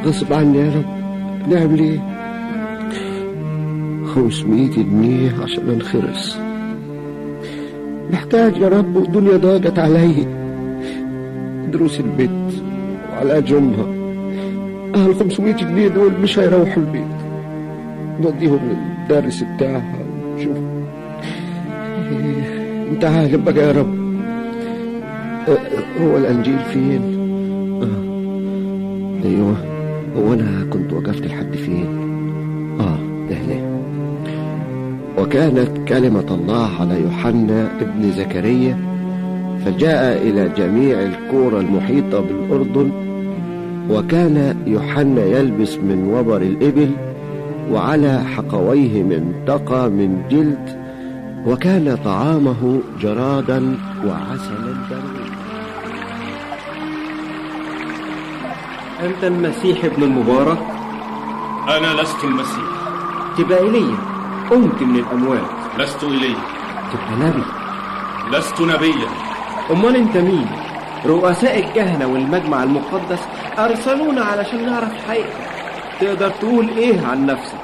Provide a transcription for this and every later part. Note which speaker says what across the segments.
Speaker 1: غصب عني يا رب نعمل ايه 500 جنيه عشان انخرس محتاج يا رب والدنيا ضاقت علي دروس البيت وعلى جمها ال 500 جنيه دول مش هيروحوا البيت نوديهم للدارس بتاعها شوف إيه، انت عالم بقى يا رب هو الانجيل فين آه. ايوه هو انا كنت وقفت لحد فين اه ده وكانت كلمة الله على يوحنا ابن زكريا فجاء إلى جميع القرى المحيطة بالأردن وكان يوحنا يلبس من وبر الإبل وعلى حقويه منطقة من جلد وكان طعامه جرادا وعسلا بريا
Speaker 2: أنت المسيح ابن المبارك
Speaker 3: أنا لست المسيح
Speaker 2: تبقى إيليا قمت من الأموات
Speaker 3: لست إلي
Speaker 2: تبقى نبي
Speaker 3: لست نبيا
Speaker 2: أمال أنت مين؟ رؤساء الكهنة والمجمع المقدس أرسلونا علشان نعرف حقيقتك تقدر تقول إيه عن نفسك؟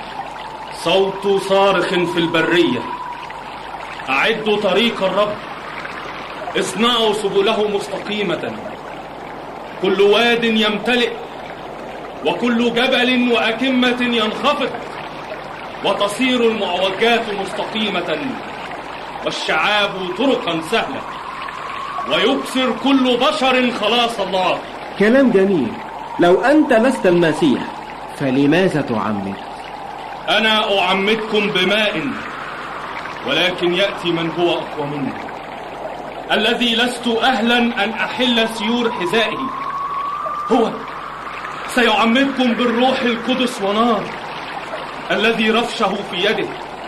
Speaker 3: صوت صارخ في البرية أعدوا طريق الرب اصنعوا سبله مستقيمة كل واد يمتلئ وكل جبل وأكمة ينخفض وتصير المعوجات مستقيمة والشعاب طرقا سهلة ويبصر كل بشر خلاص الله
Speaker 2: كلام جميل لو أنت لست المسيح فلماذا تعمد؟
Speaker 3: أنا أعمدكم بماء ولكن يأتي من هو أقوى مني الذي لست أهلا أن أحل سيور حذائه هو سيعمدكم بالروح القدس ونار الذي رفشه في يده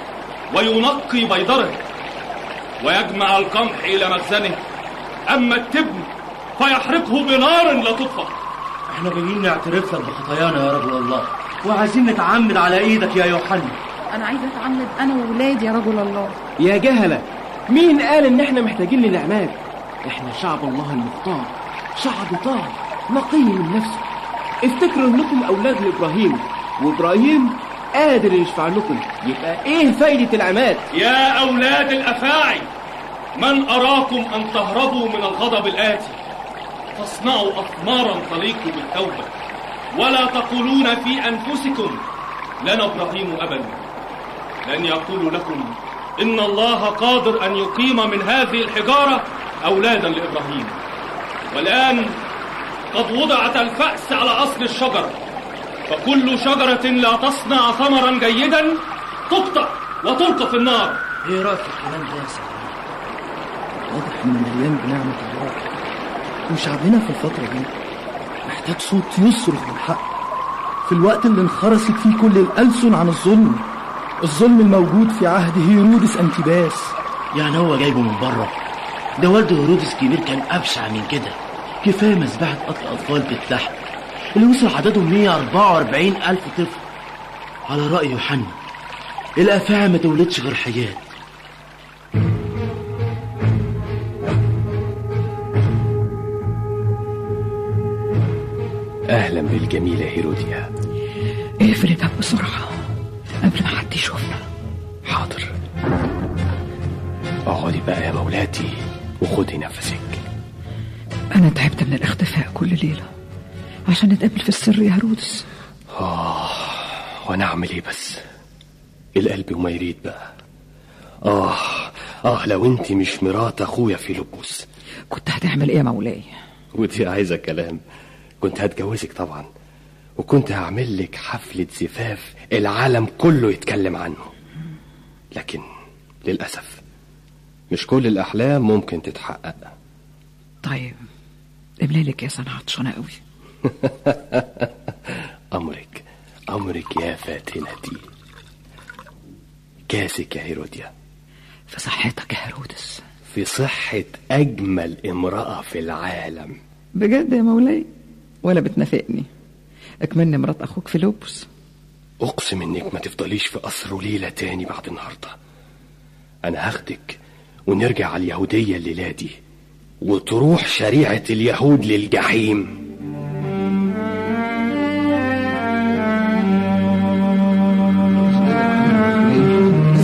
Speaker 3: وينقي بيضره ويجمع القمح إلى مخزنه أما التبن فيحرقه بنار لا تطفأ
Speaker 4: احنا جايين نعترف لك بخطايانا يا رجل الله وعايزين نتعمد على ايدك يا يوحنا
Speaker 5: انا عايزه اتعمد انا وولادي يا رجل الله
Speaker 2: يا جهلة مين قال إن إحنا محتاجين للعماد؟ إحنا شعب الله المختار شعب طاهر نقي من نفسه افتكروا إنكم أولاد لإبراهيم وإبراهيم قادر يشفع لكم يبقى إيه فايدة العماد؟
Speaker 3: يا أولاد الأفاعي من أراكم أن تهربوا من الغضب الآتي تصنعوا أثمارا تليق بالتوبة ولا تقولون في أنفسكم لنا إبراهيم أبدا لن يقول لكم إن الله قادر أن يقيم من هذه الحجارة أولادا لإبراهيم والآن قد وضعت الفأس على أصل الشجرة فكل شجرة لا تصنع ثمرا جيدا تقطع وتلقى في النار
Speaker 4: ايه رايك في الكلام ده يا سيدي
Speaker 6: واضح ان مليان بنعمة الله وشعبنا في الفترة دي محتاج صوت يصرخ بالحق في الوقت اللي انخرست فيه كل الألسن عن الظلم الظلم الموجود في عهد هيرودس أنتيباس
Speaker 4: يعني هو جايبه من بره ده والد هيرودس كبير كان ابشع من كده كفايه مذبحه قتل اطفال بتلحم اللي وصل عددهم 144 الف طفل على راي يوحنا الافاعي ما تولدش غير حيات
Speaker 7: أهلا بالجميلة هيروديا
Speaker 5: اقفل الباب بسرعه قبل ما حد يشوفنا
Speaker 7: حاضر اقعدي بقى يا مولاتي وخدي نفسك
Speaker 5: انا تعبت من الاختفاء كل ليله عشان نتقابل في السر يا هرودس
Speaker 7: آه وأنا أعمل إيه بس القلب وما يريد بقى آه آه لو أنت مش مرات أخويا فيلبس
Speaker 5: كنت هتعمل ايه يا مولاي
Speaker 7: ودي عايزة كلام كنت هتجوزك طبعا وكنت هعمل لك حفلة زفاف العالم كله يتكلم عنه لكن للأسف مش كل الأحلام ممكن تتحقق
Speaker 5: طيب املي لك يا سنة عطشانة قوي
Speaker 7: أمرك أمرك يا فاتنتي كاسك يا هيروديا
Speaker 5: في صحتك يا هرودس
Speaker 7: في صحة أجمل امرأة في العالم
Speaker 5: بجد يا مولاي ولا بتنافقني اكملني مرات اخوك فيلبس
Speaker 7: أقسم إنك ما تفضليش في قصر ليلة تاني بعد النهاردة أنا هاخدك ونرجع على اليهودية الليلة دي وتروح شريعة اليهود للجحيم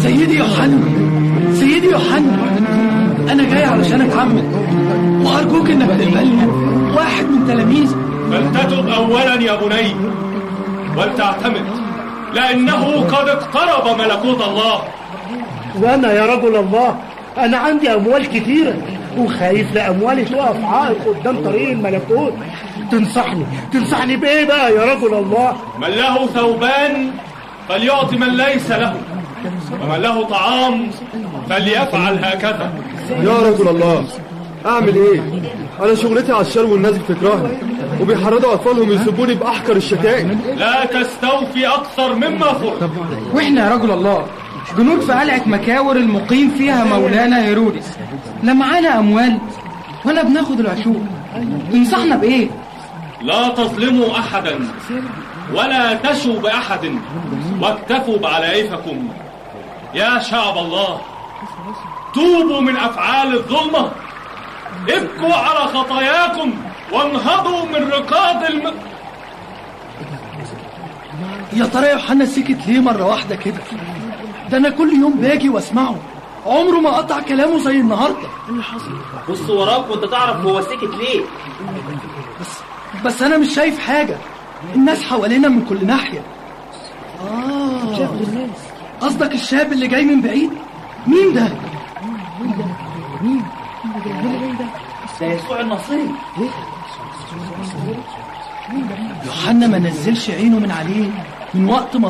Speaker 6: سيدي يوحنا سيدي يوحنا انا جاي علشان اتعمد وارجوك انك تقبلني واحد من تلاميذي
Speaker 3: فلتتب أولا يا بني ولتعتمد لأنه قد اقترب ملكوت الله
Speaker 8: وانا يا رجل الله انا عندي اموال كتيره وخايف لاموالي تقف عائق قدام طريق الملكوت تنصحني تنصحني بايه بقى يا رجل الله
Speaker 3: من له ثوبان فليعطي من ليس له ومن له طعام فليفعل هكذا
Speaker 9: يا رجل الله اعمل ايه انا شغلتي عشان والناس بتكرهني وبيحرضوا اطفالهم يسبوني باحقر الشتائم
Speaker 3: لا تستوفي أكثر مما فرض
Speaker 10: واحنا يا رجل الله جنود في قلعة مكاور المقيم فيها مولانا هيرودس لا معانا أموال ولا بناخد العشور تنصحنا بإيه؟
Speaker 3: لا تظلموا أحدا ولا تشوا بأحد واكتفوا بعلائفكم يا شعب الله توبوا من أفعال الظلمة ابكوا على خطاياكم وانهضوا من رقاد الم...
Speaker 6: يا ترى يوحنا سكت ليه مرة واحدة كده ده أنا كل يوم باجي واسمعه عمره ما قطع كلامه زي النهاردة
Speaker 4: بص وراك وانت تعرف هو سكت ليه
Speaker 6: بس بس أنا مش شايف حاجة الناس حوالينا من كل ناحية آه قصدك الشاب اللي جاي من بعيد مين ده؟
Speaker 4: ده يسوع النصيري
Speaker 6: يوحنا ما نزلش عينه من عليه من وقت ما